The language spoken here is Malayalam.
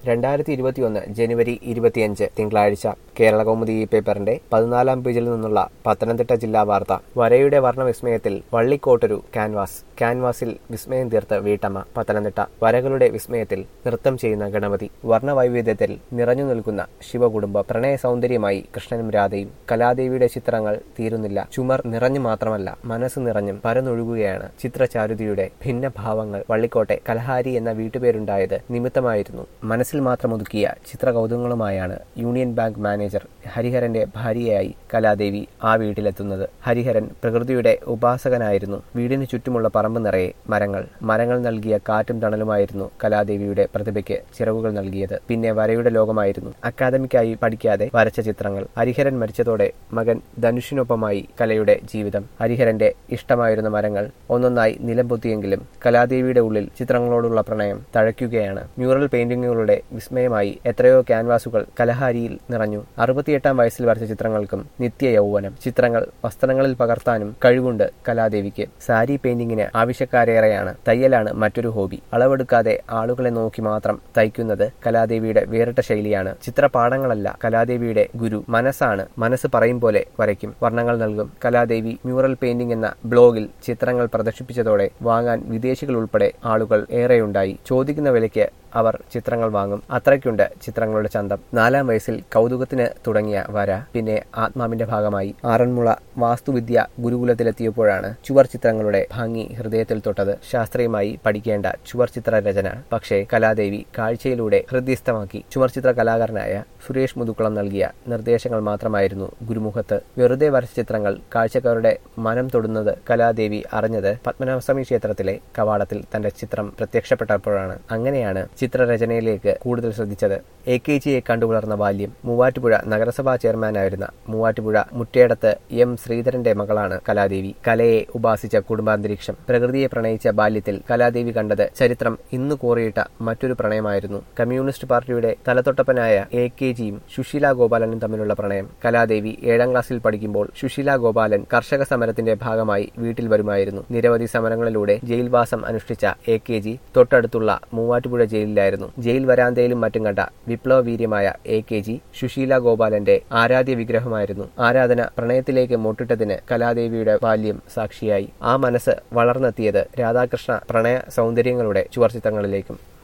രണ്ടായിരത്തി ഇരുപത്തിയൊന്ന് ജനുവരി ഇരുപത്തിയഞ്ച് തിങ്കളാഴ്ച കേരള കൗമുദി ഈ പേപ്പറിന്റെ പതിനാലാം പേജിൽ നിന്നുള്ള പത്തനംതിട്ട ജില്ലാ വാർത്ത വരയുടെ വർണ്ണവിസ്മയത്തിൽ വള്ളിക്കോട്ടൊരു ക്യാൻവാസ് ക്യാൻവാസിൽ വിസ്മയം തീർത്ത് വീട്ടമ്മ പത്തനംതിട്ട വരകളുടെ വിസ്മയത്തിൽ നൃത്തം ചെയ്യുന്ന ഗണപതി വർണ്ണവൈവിധ്യത്തിൽ നിറഞ്ഞു നിൽക്കുന്ന ശിവകുടുംബം പ്രണയ സൗന്ദര്യമായി കൃഷ്ണനും രാധയും കലാദേവിയുടെ ചിത്രങ്ങൾ തീരുന്നില്ല ചുമർ നിറഞ്ഞു മാത്രമല്ല മനസ്സ് നിറഞ്ഞും പരന്നൊഴുകുകയാണ് ചിത്രചാരുതിയുടെ ഭിന്ന ഭാവങ്ങൾ വള്ളിക്കോട്ടെ കലഹാരി എന്ന വീട്ടുപേരുണ്ടായത് നിമിത്തമായിരുന്നു മനസ്സിൽ മാത്രം ഒതുക്കിയ ചിത്രകൗതുകങ്ങളുമായാണ് യൂണിയൻ ബാങ്ക് മാനേജർ ഹരിഹരന്റെ ഭാര്യയായി കലാദേവി ആ വീട്ടിലെത്തുന്നത് ഹരിഹരൻ പ്രകൃതിയുടെ ഉപാസകനായിരുന്നു വീടിന് ചുറ്റുമുള്ള പറമ്പ് നിറയെ മരങ്ങൾ മരങ്ങൾ നൽകിയ കാറ്റും തണലുമായിരുന്നു കലാദേവിയുടെ പ്രതിഭയ്ക്ക് ചിറകുകൾ നൽകിയത് പിന്നെ വരയുടെ ലോകമായിരുന്നു അക്കാദമിക്കായി പഠിക്കാതെ വരച്ച ചിത്രങ്ങൾ ഹരിഹരൻ മരിച്ചതോടെ മകൻ ധനുഷിനൊപ്പമായി കലയുടെ ജീവിതം ഹരിഹരന്റെ ഇഷ്ടമായിരുന്ന മരങ്ങൾ ഒന്നൊന്നായി നിലംപൊത്തിയെങ്കിലും കലാദേവിയുടെ ഉള്ളിൽ ചിത്രങ്ങളോടുള്ള പ്രണയം തഴയ്ക്കുകയാണ് മ്യൂറൽ പെയിന്റിങ്ങുകളുടെ വിസ്മയമായി എത്രയോ ക്യാൻവാസുകൾ കലഹാരിയിൽ നിറഞ്ഞു അറുപത്തിയെട്ടാം വയസ്സിൽ വരച്ച ചിത്രങ്ങൾക്കും നിത്യ യൗവനം ചിത്രങ്ങൾ വസ്ത്രങ്ങളിൽ പകർത്താനും കഴിവുണ്ട് കലാദേവിക്ക് സാരി പെയിന്റിങ്ങിന് ആവശ്യക്കാരേറെയാണ് തയ്യലാണ് മറ്റൊരു ഹോബി അളവെടുക്കാതെ ആളുകളെ നോക്കി മാത്രം തയ്ക്കുന്നത് കലാദേവിയുടെ വേറിട്ട ശൈലിയാണ് ചിത്രപാഠങ്ങളല്ല കലാദേവിയുടെ ഗുരു മനസ്സാണ് മനസ്സ് പറയും പോലെ വരയ്ക്കും വർണ്ണങ്ങൾ നൽകും കലാദേവി മ്യൂറൽ പെയിന്റിംഗ് എന്ന ബ്ലോഗിൽ ചിത്രങ്ങൾ പ്രദർശിപ്പിച്ചതോടെ വാങ്ങാൻ വിദേശികൾ ഉൾപ്പെടെ ആളുകൾ ഏറെയുണ്ടായി ചോദിക്കുന്ന വിലയ്ക്ക് അവർ ചിത്രങ്ങൾ വാങ്ങും അത്രയ്ക്കുണ്ട് ചിത്രങ്ങളുടെ ചന്തം നാലാം വയസ്സിൽ കൗതുകത്തിന് തുടങ്ങിയ വര പിന്നെ ആത്മാവിന്റെ ഭാഗമായി ആറന്മുള വാസ്തുവിദ്യ ഗുരുകുലത്തിലെത്തിയപ്പോഴാണ് ചുവർ ചിത്രങ്ങളുടെ ഭംഗി ഹൃദയത്തിൽ തൊട്ടത് ശാസ്ത്രീയമായി പഠിക്കേണ്ട ചുവർ ചിത്ര രചന പക്ഷേ കലാദേവി കാഴ്ചയിലൂടെ ഹൃദയസ്ഥമാക്കി ചുവർ ചിത്ര കലാകാരനായ സുരേഷ് മുതുക്കുളം നൽകിയ നിർദ്ദേശങ്ങൾ മാത്രമായിരുന്നു ഗുരുമുഖത്ത് വെറുതെ വരച്ച ചിത്രങ്ങൾ കാഴ്ചക്കാരുടെ മനം തൊടുന്നത് കലാദേവി അറിഞ്ഞത് പത്മനാഭസ്വാമി ക്ഷേത്രത്തിലെ കവാടത്തിൽ തന്റെ ചിത്രം പ്രത്യക്ഷപ്പെട്ടപ്പോഴാണ് അങ്ങനെയാണ് ചിത്രരചനയിലേക്ക് കൂടുതൽ ശ്രദ്ധിച്ചത് എ കെ ജിയെ കണ്ടുവളർന്ന ബാല്യം മൂവാറ്റുപുഴ നഗരസഭാ ചെയർമാനായിരുന്ന മൂവാറ്റുപുഴ മുറ്റേടത്ത് എം ശ്രീധരന്റെ മകളാണ് കലാദേവി കലയെ ഉപാസിച്ച കുടുംബാന്തരീക്ഷം പ്രകൃതിയെ പ്രണയിച്ച ബാല്യത്തിൽ കലാദേവി കണ്ടത് ചരിത്രം ഇന്ന് കോറിയിട്ട മറ്റൊരു പ്രണയമായിരുന്നു കമ്മ്യൂണിസ്റ്റ് പാർട്ടിയുടെ തലതൊട്ടപ്പനായ എ കെ ജിയും സുശീല ഗോപാലനും തമ്മിലുള്ള പ്രണയം കലാദേവി ഏഴാം ക്ലാസ്സിൽ പഠിക്കുമ്പോൾ സുശീല ഗോപാലൻ കർഷക സമരത്തിന്റെ ഭാഗമായി വീട്ടിൽ വരുമായിരുന്നു നിരവധി സമരങ്ങളിലൂടെ ജയിൽവാസം അനുഷ്ഠിച്ച എ കെ ജി തൊട്ടടുത്തുള്ള മൂവാറ്റുപുഴ ജയിലിലായിരുന്നു ജയിൽ വരാന്തയിലും മറ്റും കണ്ട വിപ്ലവ വീര്യമായ എ കെ ജി സുശീല ഗോപാലന്റെ ആരാധ്യ വിഗ്രഹമായിരുന്നു ആരാധന പ്രണയത്തിലേക്ക് മുട്ടിട്ടതിന് കലാദേവിയുടെ ബാല്യം സാക്ഷിയായി ആ മനസ്സ് വളർന്നെത്തിയത് രാധാകൃഷ്ണ പ്രണയ സൗന്ദര്യങ്ങളുടെ ചുവർചിത്രങ്ങളിലേക്കും